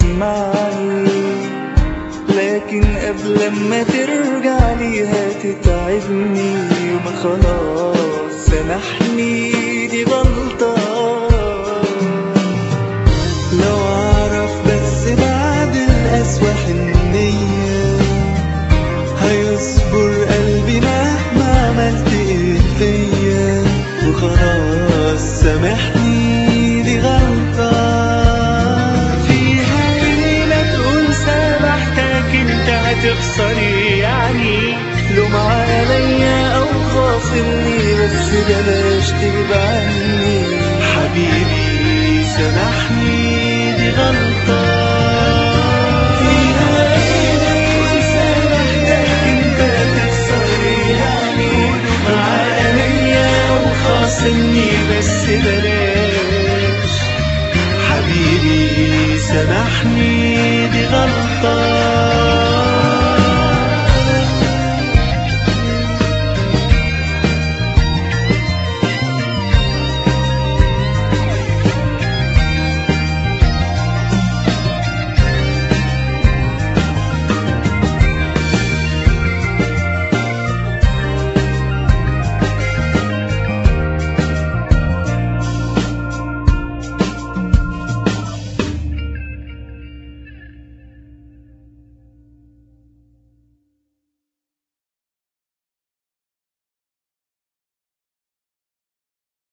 تسمعني لكن قبل ما ترجع ليها تتعبني وما خلاص سامحني دي غلطة لو أعرف بس بعد القسوة حنية هيصبر قلبي مهما عملت ايه فيا وخلاص سامحني دي غلطة فيها ليلة تقول سامحتك انت هتخسر إيه يعني لوم عليا او خاصمني بس بلاش تبعني حبيبي سامحني دي غلطة